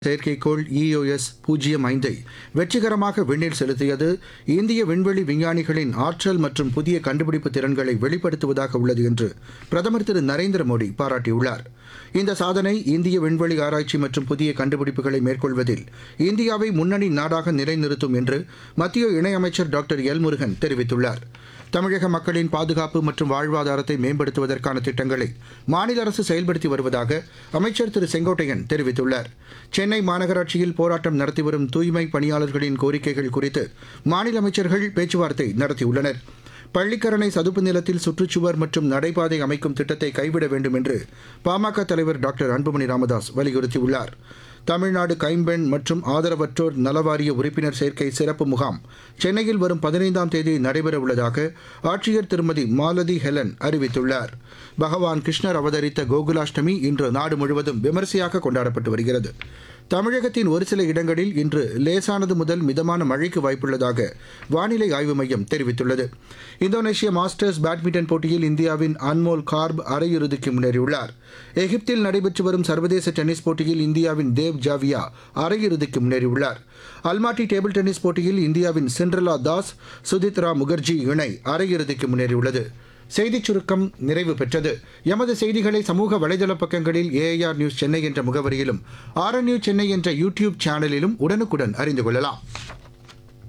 செயற்கைக்கோள் இஓஎஸ் பூஜ்ஜியம் ஐந்தை வெற்றிகரமாக விண்ணில் செலுத்தியது இந்திய விண்வெளி விஞ்ஞானிகளின் ஆற்றல் மற்றும் புதிய கண்டுபிடிப்பு திறன்களை வெளிப்படுத்துவதாக உள்ளது என்று பிரதமர் திரு நரேந்திர மோடி பாராட்டியுள்ளார் இந்த சாதனை இந்திய விண்வெளி ஆராய்ச்சி மற்றும் புதிய கண்டுபிடிப்புகளை மேற்கொள்வதில் இந்தியாவை முன்னணி நாடாக நிலைநிறுத்தும் என்று மத்திய இணையமைச்சர் டாக்டர் எல் முருகன் தெரிவித்துள்ளார் தமிழக மக்களின் பாதுகாப்பு மற்றும் வாழ்வாதாரத்தை மேம்படுத்துவதற்கான திட்டங்களை மாநில அரசு செயல்படுத்தி வருவதாக அமைச்சர் திரு செங்கோட்டையன் தெரிவித்துள்ளார் சென்னை மாநகராட்சியில் போராட்டம் நடத்தி வரும் தூய்மை பணியாளர்களின் கோரிக்கைகள் குறித்து மாநில அமைச்சர்கள் பேச்சுவார்த்தை நடத்தியுள்ளனர் பள்ளிக்கரணை சதுப்பு நிலத்தில் சுற்றுச்சுவர் மற்றும் நடைபாதை அமைக்கும் திட்டத்தை கைவிட வேண்டும் என்று பாமக தலைவர் டாக்டர் அன்புமணி ராமதாஸ் வலியுறுத்தியுள்ளார் தமிழ்நாடு கைம்பெண் மற்றும் ஆதரவற்றோர் நலவாரிய உறுப்பினர் சேர்க்கை சிறப்பு முகாம் சென்னையில் வரும் பதினைந்தாம் தேதி நடைபெறவுள்ளதாக ஆட்சியர் திருமதி மாலதி ஹெலன் அறிவித்துள்ளார் பகவான் கிருஷ்ணர் அவதரித்த கோகுலாஷ்டமி இன்று நாடு முழுவதும் விமரிசையாக கொண்டாடப்பட்டு வருகிறது தமிழகத்தின் ஒரு சில இடங்களில் இன்று லேசானது முதல் மிதமான மழைக்கு வாய்ப்புள்ளதாக வானிலை ஆய்வு மையம் தெரிவித்துள்ளது இந்தோனேஷிய மாஸ்டர்ஸ் பேட்மிண்டன் போட்டியில் இந்தியாவின் அன்மோல் கார்ப் அரையிறுதிக்கு முன்னேறியுள்ளார் எகிப்தில் நடைபெற்று வரும் சர்வதேச டென்னிஸ் போட்டியில் இந்தியாவின் தேவ் ஜாவியா அரையிறுதிக்கு முன்னேறியுள்ளார் அல்மாட்டி டேபிள் டென்னிஸ் போட்டியில் இந்தியாவின் சிண்ட்ரலா தாஸ் சுதித்ரா முகர்ஜி இணை அரையிறுதிக்கு முன்னேறியுள்ளது செய்திச் சுருக்கம் நிறைவு பெற்றது எமது செய்திகளை சமூக வலைதள பக்கங்களில் ஏஐஆர் நியூஸ் சென்னை என்ற முகவரியிலும் ஆர்என் நியூஸ் சென்னை என்ற யூடியூப் சேனலிலும் உடனுக்குடன் அறிந்து கொள்ளலாம்